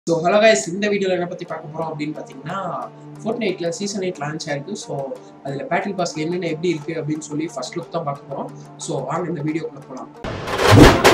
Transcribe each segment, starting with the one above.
so hello guys இந்த வீடியோவில் என்ன பற்றி பார்க்க போகிறோம் அப்படின்னு பார்த்தீங்கன்னா ஃபோர்ட் நைட்டில் சீசன் எயிட் லான்ச் ஆயிருக்கு ஸோ அதில் பேட்டில் பாஸ்ல என்னென்ன எப்படி இருக்குது அப்படின்னு சொல்லி ஃபர்ஸ்ட் லுக் தான் பார்க்க போகிறோம் ஸோ வாங்க இந்த வீடியோக்குள்ள போகலாம்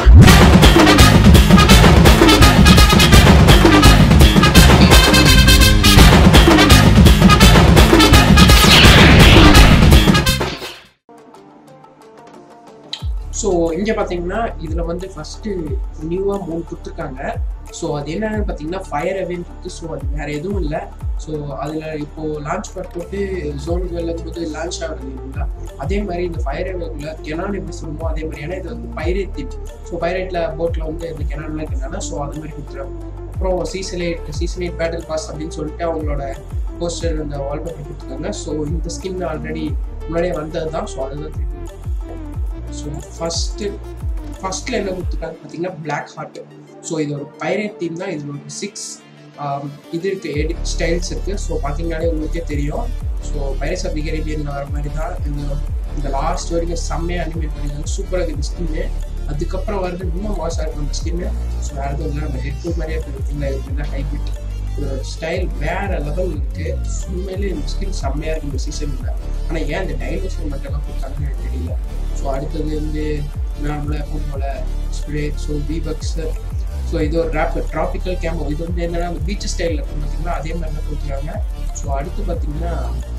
ஸோ இங்கே பார்த்தீங்கன்னா இதில் வந்து ஃபஸ்ட்டு நியூவாக மூணு கொடுத்துருக்காங்க ஸோ அது என்னன்னு பார்த்தீங்கன்னா ஃபயர் அவேன்னு இருக்குது ஸோ அது வேறு எதுவும் இல்லை ஸோ அதில் இப்போது லான்ச் பேட் போட்டு ஜோனுக்கு வெல்லும் போது லான்ச் ஆகுது இல்லைங்களா அதே மாதிரி இந்த ஃபயர் அவேக்குள்ள கெனான் எப்படி சொல்லுமோ அதே மாதிரி ஏன்னா இது வந்து பைரேட் தீம் ஸோ பைரேட்டில் போட்டில் வந்து இந்த கெனான்லாம் இருக்கிறனால ஸோ அது மாதிரி கொடுத்துருவாங்க அப்புறம் season eight season eight battle pass அப்படின்னு சொல்லிட்டு அவங்களோட போஸ்டர் இந்த வால்பேப்பர் கொடுத்துருக்காங்க ஸோ இந்த ஸ்கின் ஆல்ரெடி முன்னாடியே வந்தது தான் ஸோ அதுதான் திருப்பி ஸோ ஃபஸ்ட்டு ஃபஸ்ட்டில் என்ன கொடுத்துருக்காங்க பார்த்தீங்கன்னா பிளாக் ஹார்ட் ஸோ இது ஒரு பைரேட் தீம் தான் இது ஒரு சிக்ஸ் இது இருக்குது எடிட் ஸ்டைல்ஸ் இருக்குது ஸோ பார்த்தீங்கன்னாலே உங்களுக்கே தெரியும் ஸோ பைரேட்ஸ் ஆஃப் தி கரேபியனில் வர மாதிரி தான் இந்த இந்த லாஸ்ட் வரைக்கும் செம்மையாக அனிமேட் பண்ணியிருக்காங்க சூப்பராக இருக்குது ஸ்கின்னு அதுக்கப்புறம் வருது இன்னும் மாசாக இருக்கும் அந்த ஸ்கின்னு ஸோ வேறு எதுவும் இல்லை நம்ம ஹெட்ஃபோன் மாதிரியே இருக்குது பார்த்தீங்களா இது தான் ஹைபிட் இதோட ஸ்டைல் வேற லெவல் இருக்கு உண்மையிலே இந்த ஸ்கின் செம்மையாக இருக்கு இந்த சீசனில் ஆனால் ஏன் இந்த டைனோசர் மட்டும் கொடுத்தாங்கன்னு எனக்கு தெரியல ஸோ அடுத்தது வந்து நார்மலாக எப்பவும் போல ஸ்ப்ரே ஸோ பீபக்ஸ் ஸோ இது ஒரு ரேப் ட்ராபிக்கல் கேமோ இது வந்து என்னன்னா அந்த பீச் ஸ்டைலில் இருக்கும் பார்த்தீங்கன்னா அதே மாதிரி தான் கொடுத்துருக்காங்க ஸோ அடுத்து பார்த்தீங்கன்னா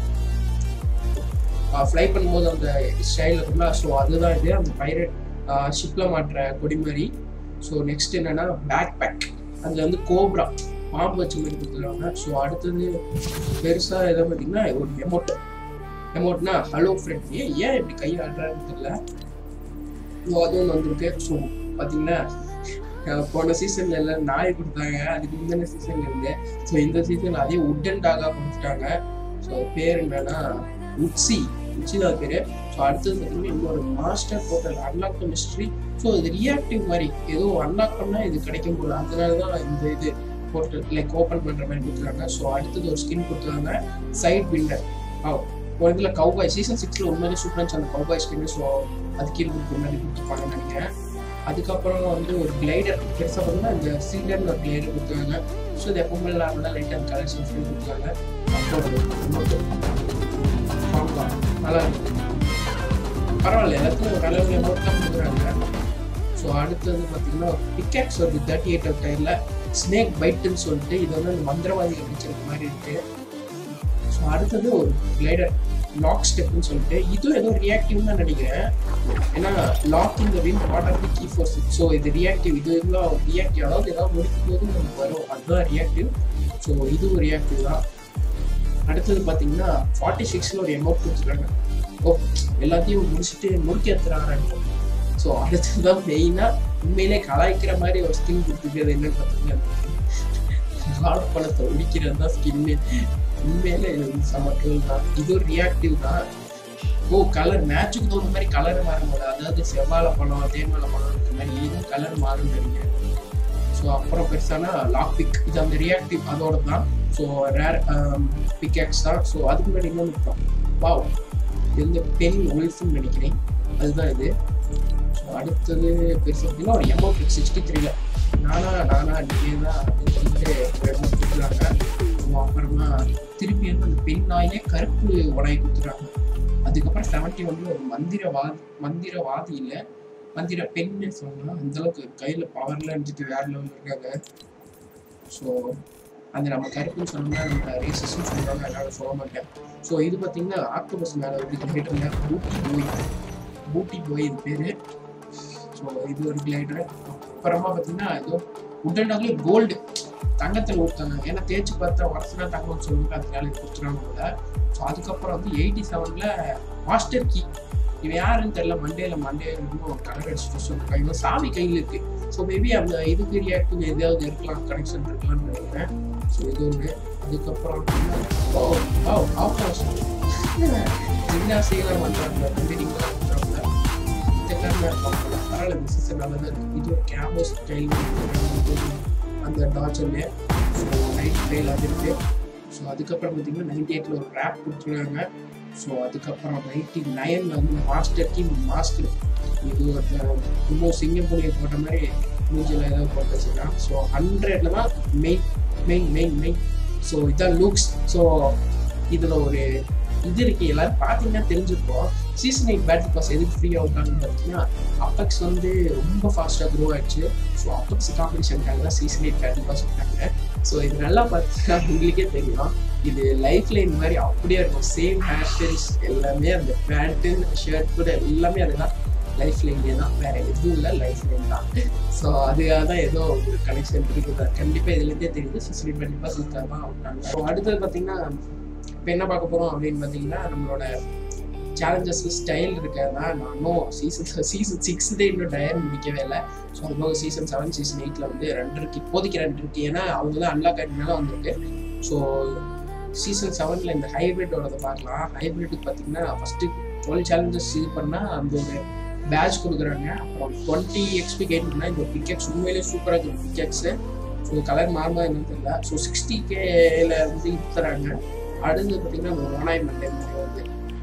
ஃப்ளை பண்ணும்போது அந்த ஸ்டைல் இருக்கும்ல ஸோ அதுதான் இது அந்த பைரட் ஷிப்பில் மாட்டுற கொடி மாதிரி ஸோ நெக்ஸ்ட் என்னன்னா பேக் பேக் அதில் வந்து கோப்ரா பாம்பு வச்ச மாதிரி கொடுத்துருக்காங்க ஸோ அடுத்தது பெருசாக எதை பார்த்தீங்கன்னா ஒரு எமோட் எமோட்னா ஹலோ ஃப்ரெண்ட் ஏன் ஏன் இப்படி கையாடுறான்னு தெரியல ஸோ அது ஒன்று வந்திருக்கு ஸோ பார்த்தீங்கன்னா போன சீசன்ல எல்லாம் நாய் கொடுத்தாங்க அதுக்கு முந்தின சீசன்ல இருந்து ஸோ இந்த சீசன்ல அதே உட்டன் டாகா கொடுத்துட்டாங்க ஸோ பேர் என்னன்னா உச்சி உச்சி தான் பேரு ஸோ அடுத்தது பார்த்தீங்கன்னா இன்னொரு master portal unlock mystery so இது ரியாக்டிவ் மாதிரி ஏதோ அன்லாக் பண்ணால் இது கிடைக்கும் போல அதனால தான் இந்த இது போர்ட்டல் லைக் ஓப்பன் பண்ணுற மாதிரி கொடுத்துருக்காங்க ஸோ அடுத்தது ஒரு ஸ்கின் கொடுத்துருக்காங்க சைட் விண்டர் ஒரு இதில் கவுபாய் சீசன் சிக்ஸில் உண்மையிலே சூப்பராக இருந்துச்சு அந்த கவுபாய் ஸ்கின் ஸோ அது கீழே கொடுக்குற மாதிரி கொடுத்துருப்பாங்கன்னு நினைக்கிறேன் அதுக்கப்புறம் வந்து ஒரு கிளைடர் பெருசாக பார்த்தீங்கன்னா இந்த சீலர்னு ஒரு கிளைடர் கொடுத்துருக்காங்க ஸோ இது எப்பவுமே நார்மலாக லைட்டாக கலர்ஸ் கொடுத்துருக்காங்க அப்புறம் நல்லா இருக்கு பரவாயில்ல எல்லாத்துக்கும் ஒரு அளவு அமௌண்ட் தான் கொடுக்குறாங்க ஸோ அடுத்தது பார்த்தீங்கன்னா பிக்கேக்ஸ் வருது தேர்ட்டி எயிட் ஆஃப் டயரில் ஸ்னேக் பைட்டுன்னு சொல்லிட்டு இது வந்து அந்த மந்திரவாதிகள் வச்சிருக்க மாதிரி இருக்கு ஸோ அடுத்தது ஒரு கிளைடர் லாக் ஸ்டெப்னு சொல்லிட்டு இதுவும் ஏதோ ரியாக்டிவ் தான் நினைக்கிறேன் ஏன்னா லாக் இந்த win water the key force so இது ரியாக்டிவ் இது எல்லாம் ரியாக்டிவ் அதாவது ஏதாவது முடிக்கும் போது நமக்கு வரும் அதுதான் ரியாக்டிவ் ஸோ இதுவும் ரியாக்டிவ் தான் அடுத்தது பார்த்தீங்கன்னா ஃபார்ட்டி சிக்ஸில் ஒரு எமௌண்ட் கொடுத்துருக்காங்க ஓ எல்லாத்தையும் முடிச்சுட்டு முறுக்கி ஏற்றுறாங்க ஸோ அடுத்தது தான் மெயினாக உண்மையிலே கலாய்க்கிற மாதிரி ஒரு ஸ்கின் கொடுத்துருக்கிறது என்னன்னு பார்த்தீங்கன்னா லாட் பழத்தை உடிக்கிறது தான் ஸ்கின்னு உண்மையிலே சமக்கள் தான் இது ஒரு ரியாக்டிவ் தான் ஓ கலர் மேட்சுக்கு தகுந்த மாதிரி கலர் மாறும்போது அதாவது செவ்வாழை பழம் தேன்மலை பழம் இருக்க மாதிரி இதுவும் கலர் மாறும் நினைக்கிறேன் ஸோ அப்புறம் பெருசானா லாக் பிக் இது அந்த ரியாக்டிவ் அதோட தான் ஸோ ரேர் பிக்ஆக்ஸ் தான் ஸோ அதுக்கு முன்னாடி இன்னொன்று இருக்கும் வாவ் இது வந்து பென் ஒல்ஃப்னு நினைக்கிறேன் அதுதான் இது ஸோ அடுத்தது பெருசு அப்படின்னா ஒரு எமௌண்ட் சிக்ஸ்டி த்ரீல நானா நானா நீங்கள் தான் அப்படின்னு சொல்லிட்டு ஒரு எமௌண்ட் கொடுக்குறாங்க ஸோ அப்புறமா திருப்பி வந்து அந்த பெண் நாயிலே கருப்பு உடையை கொடுத்துறாங்க அதுக்கப்புறம் செவன்டி ஒன்ல ஒரு மந்திரவாதி மந்திரவாதி இல்லை மந்திர பெண்ணு சொல்லலாம் அந்த அளவுக்கு கையில் பவர்லாம் இருந்துட்டு வேற லெவலில் இருக்காங்க ஸோ அந்த நம்ம கருப்புன்னு சொன்னோம்னா நம்ம ரேசஸ்ன்னு சொல்லுவாங்க அதனால சொல்ல மாட்டேன் ஸோ இது பார்த்தீங்கன்னா ஆக்டோபஸ் மேலே வந்து கிளைடர்ல பூட்டி போய் பூட்டி போய் இது பேர் ஸோ இது ஒரு கிளைடர் அப்புறமா பார்த்தீங்கன்னா ஏதோ உடனே கோல்டு தங்கத்தில் ஊற்றுறாங்க ஏன்னா தேய்ச்சி பார்த்தா வருஷனா தங்கம்னு சொல்லுவாங்க அதனால இது கொடுத்துறாங்க போல ஸோ அதுக்கப்புறம் வந்து எயிட்டி செவனில் மாஸ்டர் கீ இவன் யாருன்னு தெரியல மண்டேல மண்டே இன்னும் கலர் அடிச்சுட்டு சொல்லிருக்காங்க இவன் சாவி கையில் இருக்கு ஸோ மேபி அந்த இதுக்கு ரியாக்டிவ் எதாவது இருக்கலாம் கனெக்ஷன் இருக்கலாம்னு நினைக்கிறேன் ஸோ இது ஒன்று அதுக்கப்புறம் ஓ ஓ ஆஃபர்ஸ் என்ன செய்யலாம் பண்ணுறாங்க பில்டிங்லாம் பண்ணுறாங்க இந்த காரணம் இருப்பாங்க பரவாயில்ல இந்த சீசன் நல்லா தான் இருக்குது இது ஒரு கேமோ ஸ்டைல் அந்த டாஜர்லே ஸோ நைட் ஸ்டைல் அது இருக்குது ஸோ அதுக்கப்புறம் பார்த்தீங்கன்னா நைன்டி எயிட்டில் ஒரு ரேப் கொடுத்துருக்காங்க ஸோ அதுக்கப்புறம் நைன்டி நைனில் வந்து மாஸ்டர் கி மாஸ்டர் இது ஒரு இன்னும் சிங்கப்பூரியை போட்ட மாதிரி மூஞ்சில ஏதோ போட்டு வச்சிருக்கான் ஸோ ஹண்ட்ரட்ல தான் main main main main so இதான் லுக்ஸ் ஸோ இதுல ஒரு இது இருக்கு எல்லாரும் பார்த்தீங்கன்னா தெரிஞ்சிருக்கோம் சீசன் எயிட் பேட்டில் பாஸ் எதுக்கு ஃப்ரீயாக விட்டாங்கன்னு பார்த்தீங்கன்னா அப்பெக்ஸ் வந்து ரொம்ப ஃபாஸ்ட்டாக க்ரோ ஆயிடுச்சு ஸோ அப்பெக்ஸ் காம்படிஷனுக்காக தான் சீசன் எயிட் பேட்டில் பாஸ் விட்டாங்க ஸோ இது நல்லா பார்த்தீங்கன்னா உங்களுக்கே தெரியும் இது லைஃப் லைன் மாதிரி அப்படியே இருக்கும் சேம் ஹேர் ஸ்டைல்ஸ் எல்லாமே அந்த பேண்ட்டு ஷர்ட் கூட எல்லாமே அதுதான் லைஃப் லைன்லேயே தான் வேற எதுவும் இல்லை லைஃப் லைன் தான் ஸோ அதுக்காக தான் ஏதோ ஒரு கனெக்ஷன் இருக்குது கண்டிப்பாக இதுலேருந்தே தெரியுது சிசிலி கண்டிப்பாக சுத்தமாக தான் விட்டாங்க ஸோ அடுத்தது பார்த்தீங்கன்னா இப்போ என்ன பார்க்க போகிறோம் அப்படின்னு பார்த்தீங்கன்னா நம்மளோட சேலஞ்சஸ் ஸ்டைல் இருக்கிறதா நானும் சீசன் சீசன் சிக்ஸ்தே இன்னும் டயர் முடிக்கவே இல்லை ஸோ அது போக சீசன் செவன் சீசன் எயிட்டில் வந்து ரெண்டு இருக்கு இப்போதைக்கு ரெண்டு இருக்கு ஏன்னா அவங்க தான் அன்லாக் ஆகிட்டனால வந்திருக்கு ஸோ சீசன் செவனில் இந்த ஹைப்ரிட்டோடதை பார்க்கலாம் ஹைப்ரிட்டுக்கு பார்த்தீங்கன்னா ஃபஸ்ட்டு டுவெல் சேலஞ்சஸ் இது பண்ணால் அந்த ஒரு பேட்ச் கொடுக்குறாங்க அப்புறம் டுவெண்ட்டி எக்ஸ்பி கெயின் பண்ணால் இந்த பிக்கெட்ஸ் உண்மையிலேயே சூப்பராக இருக்குது பிக்கெட்ஸு ஸோ கலர் மாறுமா என்னன்னு தெரியல ஸோ சிக்ஸ்டி கேல வந்து இது தராங்க அடுத்து பார்த்தீங்கன்னா ஓனாய் மண்டே மாதிரி வருது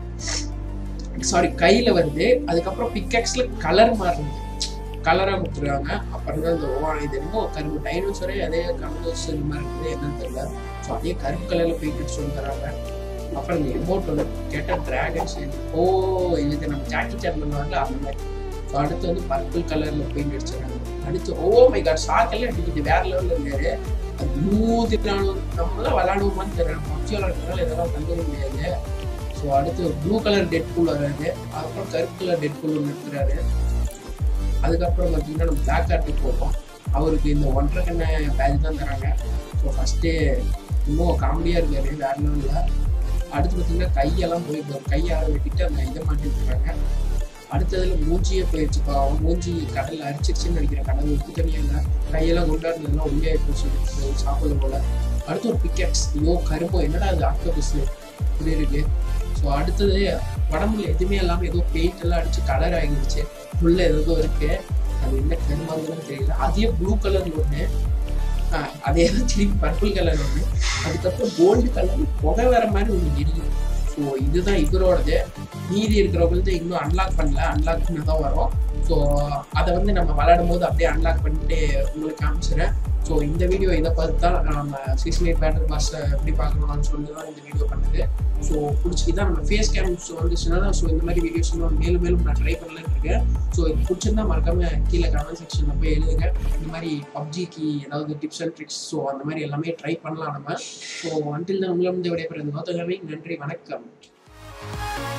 சாரி கையில் வருது அதுக்கப்புறம் பிக்கெக்ஸில் கலர் மாறுது கலராக கொடுத்துருக்காங்க அப்புறம் தான் இந்த ஓவான் இது என்னமோ கரும்பு டைனோசரே அதே கலர்ஸ் இந்த மாதிரி இருக்குது என்னன்னு தெரியல ஸோ அதே கருப்பு கலரில் பெயிண்ட் சொல்லி தராங்க அப்புறம் இந்த எமௌண்ட் வந்து கேட்டால் டிராகன்ஸ் ஓ இதுக்கு நம்ம ஜாக்கி சான் பண்ணுவாங்க அந்த மாதிரி ஸோ அடுத்து வந்து பர்பிள் கலரில் பெயிண்ட் அடிச்சிடறாங்க அடுத்து ஓ மை காட் சாக்கெல்லாம் அடிக்குது வேற லெவலில் இருக்காரு அது நூற்றி நானூறு நம்மளாம் விளாடுவோமான்னு தெரியல பப்ஜி விளாடுறதுனால இதெல்லாம் கண்டுக்க முடியாது ஸோ அடுத்து ப்ளூ கலர் டெட் பூல் வராது அதுக்கப்புறம் கருப்பு கலர் டெட் பூல் ஒன்று இருக்கிறாரு அதுக்கப்புறம் பார்த்தீங்கன்னா நம்ம பிளாக் ஆர்ட்டுக்கு போவோம் அவருக்கு இந்த ஒன்றரை கண்ண பேட்ச் தான் தராங்க ஸோ ஃபஸ்ட்டு இன்னும் காமெடியாக இருக்காரு வேற லெவலில் அடுத்து பார்த்தீங்கன்னா கையெல்லாம் போயிட்டு கையை வெட்டிட்டு அந்த இதை மாட்டி விட்டுறாங்க அடுத்ததுல மூஞ்சியே போயிடுச்சு பாவம் மூஞ்சி கடல்ல அரிச்சிருச்சுன்னு நினைக்கிறேன் கடல் உப்பு தனியாக இல்லை கையெல்லாம் கொண்டாடுறதுலாம் உள்ளே போச்சு சாப்பிட போல அடுத்து ஒரு பிக்கெட்ஸ் ஐயோ கரும்போ என்னடா அது ஆக்டோபஸ் இப்படி இருக்கு ஸோ அடுத்தது உடம்புல எதுவுமே இல்லாமல் ஏதோ பெயிண்ட் எல்லாம் அடிச்சு கலர் ஆகிடுச்சு உள்ள ஏதோ இருக்கு அது என்ன கருமாங்கன்னு தெரியல அதே ப்ளூ கலர்ல ஒன்று அதே திருப்பி பர்பிள் கலர் ஒன்று அதுக்கப்புறம் கோல்டு கலர் புகை வர மாதிரி ஒன்று எரியும் ஸோ இதுதான் இவரோடது மீதி இருக்கிறவங்களுக்கு இன்னும் அன்லாக் பண்ணல அன்லாக் பண்ண தான் வரும் ஸோ அதை வந்து நம்ம விளையாடும் போது அப்படியே அன்லாக் பண்ணிட்டு உங்களுக்கு காமிச்சிடுறேன் ஸோ இந்த வீடியோ இதை பார்த்து தான் நம்ம சீசன் எயிட் பேட்டர் பாஸ் எப்படி பார்க்கணும்னு சொல்லி தான் இந்த வீடியோ பண்ணுது ஸோ பிடிச்சிக்கிதான் நம்ம ஃபேஸ் கேம்ஸ் வந்துச்சுன்னா ஸோ இந்த மாதிரி வீடியோஸ் இன்னும் மேலும் மேலும் நான் ட்ரை பண்ணலான்னு இருக்கேன் ஸோ இது பிடிச்சிருந்தா மறக்காம கீழே கமெண்ட் செக்ஷனில் போய் எழுதுங்க இந்த மாதிரி பப்ஜிக்கு ஏதாவது டிப்ஸ் அண்ட் ட்ரிக்ஸ் ஸோ அந்த மாதிரி எல்லாமே ட்ரை பண்ணலாம் நம்ம ஸோ அன்டில் தான் உங்களை வந்து விடைபெறுது நோத்தகமே நன்றி வணக்கம்